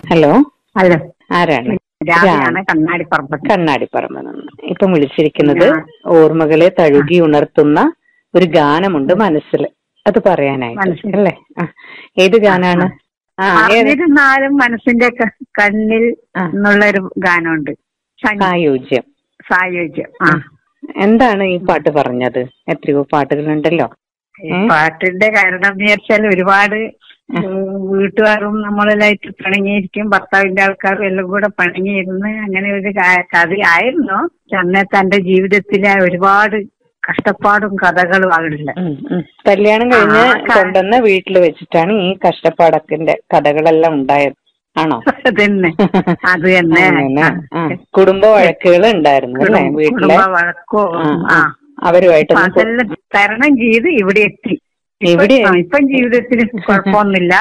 Hello hello ആരാണ് രാവിലെയാണ് കണ്ണാടിപ്പറമ്പത്ത് കണ്ണാടിപ്പറമ്പ് നിന്ന് ഇപ്പം വിളിച്ചിരിക്കുന്നത് ഞാൻ- ഓർമ്മകളെ തഴുകി ഉണർത്തുന്ന ഒരു ഗാനമുണ്ട് മനസ്സിൽ അത് പറയാനായിട്ട് മനസ്സിൽ. അല്ലേ ആ. ഏത് ഗാനാണ് ആ ഏത് അറിഞ്ഞിരുന്നാലും മനസ്സിന്റെ ക- കണ്ണിൽ ആ. എന്നുള്ളൊരു ഗാനമുണ്ട് സൻ- സായോജ്യം സായുജ്യം ആ എന്താണ് ഈ പാട്ട് പറഞ്ഞത് എത്രയോ പാട്ടുകളുണ്ടല്ലോ ഈ പാട്ടിന്റെ കാരണം എന്ന് വെച്ചാൽ ഒരുപാട് ഉം, വീട്ടുകാരും നമ്മളെല്ലായിട്ട് പിണങ്ങിയിരിക്കും ഭർത്താവിന്റെ ആൾക്കാരും എല്ലാം കൂടെ പിണങ്ങിയിരുന്ന് അങ്ങനെ ഒരു ക- കഥയായിരുന്നു അന്ന് തന്റെ ജീവിതത്തിലെ ഒരുപാട് കഷ്ടപ്പാടും കഥകളും അവിടെ ഉം, ഉം. കല്യാണം കഴിഞ്ഞ് ആ, ക- കൊണ്ടുവന്ന വീട്ടിൽ വെച്ചിട്ടാണ് ഈ കഷ്ടപ്പാടത്തിന്റെ കഥകളെല്ലാം ഉണ്ടായത് ആണോ അതന്നെ അത് തന്നെ അങ്ങനെ ആ. കുടുംബ വഴക്കുകൾ ഉണ്ടായിരുന്നു അല്ലേ വീട്ടിലെ കുടുംബ വഴക്കോ ആ, ആ ആ. അവരുമായിട്ടൊന്നും കൊ- അതെല്ലാം തരണം ചെയ്ത് ഇവിടെ എത്തി ഇപ്പൊ- ഇവിടെ ആ, ഇപ്പം ജീവിതത്തിൽ കുഴപ്പമൊന്നുമില്ല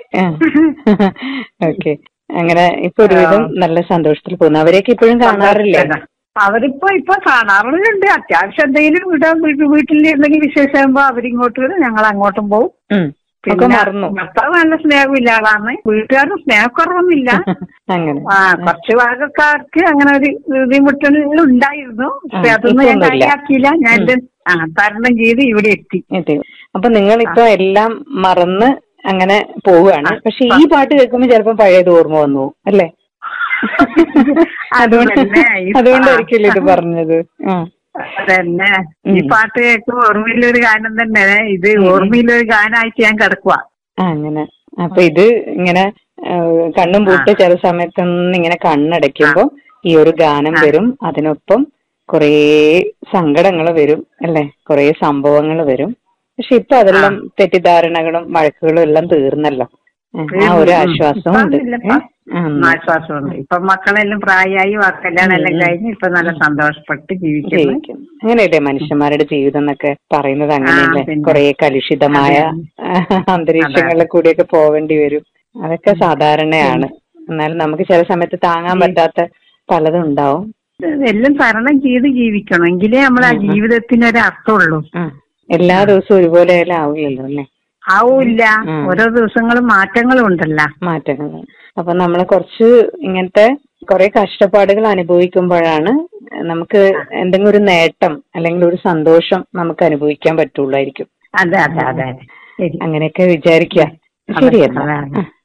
ഓക്കെ അങ്ങനെ ഇപ്പൊ ഒരുവിധം നല്ല സന്തോഷത്തിൽ പോകുന്നു അവരെയൊക്കെ ഇപ്പോഴും കാണാറില്ലേ അവരിപ്പോ ഇപ്പൊ കാണാറുണ്ട് അത്യാവശ്യം എന്തെങ്കിലും ഇവിടെ വീട്ടിൽ വീട്ടിൽ എന്തെങ്കിലും വിശേഷമാകുമ്പോ അവരിങ്ങോട്ട് വരും ഞങ്ങൾ അങ്ങോട്ടും പോകും ഉം. ഒക്കെ മറന്നു ഭർത്താവ് നല്ല സ്നേഹമില്ല ആളാണ് വീട്ടുകാരും സ്നേഹക്കുറവൊന്നുമില്ല അങ്ങനെ ആ കുറച്ച് ഭാഗക്കാർക്ക് അങ്ങനെ ഒരു ബുദ്ധിമുട്ടുകൾ ഉണ്ടായിരുന്നു പക്ഷെ ആ, അതൊന്നും ഞാൻ ഇപ്പൊന്നുമില്ല. കാര്യമാക്കിയില്ല ഞാൻ ഇത് ആ തരണം ചെയ്ത് ഇവിടെ എത്തി എത്തി. അപ്പൊ നിങ്ങൾ ഇപ്പൊ എല്ലാം മറന്ന് അങ്ങനെ പോവുകയാണ് പക്ഷെ ഈ പാട്ട് കേൾക്കുമ്പോ ചിലപ്പോ പഴയത് ഓർമ്മ വന്നു അല്ലേ അതുകൊണ്ട് അതുതന്നെ ഈ അതുകൊണ്ടായിരിക്കില്ല ഇത് പറഞ്ഞത് ആ തന്നെ ഈ ഉം. പാട്ട് കേൾക്കുമ്പോ ഓർമ്മയിലൊരു ഗാനം തന്നെ ഇത് ഓർമ്മയിലൊരു ഗാനമായിട്ട് ഞാൻ കിടക്കുക ആ, അങ്ങനെ അപ്പൊ ഇത് ഇങ്ങനെ ആ, കണ്ണും പൂട്ട് ചില സമയത്തൊന്നും ഇങ്ങനെ കണ്ണടയ്ക്കുമ്പോ ഈ ഒരു ഗാനം വരും അതിനൊപ്പം കുറേ സങ്കടങ്ങൾ വരും അല്ലെ കുറേ സംഭവങ്ങൾ വരും പക്ഷെ ഇപ്പൊ അതെല്ലാം തെറ്റിദ്ധാരണകളും വഴക്കുകളും എല്ലാം തീർന്നല്ലോ ഉം, ആ ഒരു ആശ്വാസവും ഉണ്ട് ഇപ്പം ഏ? ആ, ആശ്വാസമുണ്ട് ഇപ്പൊ മക്കളെല്ലാം പ്രായമായി വാ- കല്യാണം എല്ലാം കഴിഞ്ഞ് ഇപ്പൊ നല്ല സന്തോഷപ്പെട്ട് ജീവിക്കുന്നു ജീവിക്കും അങ്ങനെയല്ലേ മനുഷ്യന്മാരുടെ ജീവിതം എന്നൊക്കെ പറയുന്നത് അങ്ങനെയല്ലേ പിന്നെ. കുറെ കലുഷിതമായ അന്തരീക്ഷങ്ങളിൽ കൂടിയൊക്കെ പോവേണ്ടി വരും അതൊക്കെ സാധാരണയാണ് എന്നാലും നമുക്ക് ചില സമയത്ത് താങ്ങാൻ പറ്റാത്ത പലതും ഉണ്ടാവും എല്ലാം തരണം ചെയ്ത് ജീവിക്കണം എങ്കിലേ നമ്മൾ ആ ജീവിതത്തിന് ഒരു അർത്ഥമുള്ളൂ ആ. എല്ലാ ദിവസവും ഒരുപോലെ ആവില്ലല്ലോ അല്ലേ ആവൂല്ല ഉം. ഓരോ ദിവസങ്ങളും മാറ്റങ്ങളും ഉണ്ടല്ലോ മാറ്റങ്ങൾ അപ്പൊ നമ്മൾ കുറച്ച് ഇങ്ങനത്തെ കുറെ കഷ്ടപ്പാടുകൾ അനുഭവിക്കുമ്പോഴാണ് നമുക്ക് എന്തെങ്കിലും ഒരു നേട്ടം അല്ലെങ്കിൽ ഒരു സന്തോഷം നമുക്ക് അനുഭവിക്കാൻ പറ്റുള്ളായിരിക്കും അതെ അതെ അതെ ശരി അങ്ങനെയൊക്കെ വിചാരിക്കുക ശരിയല്ല അതെ, അതെ. ആ.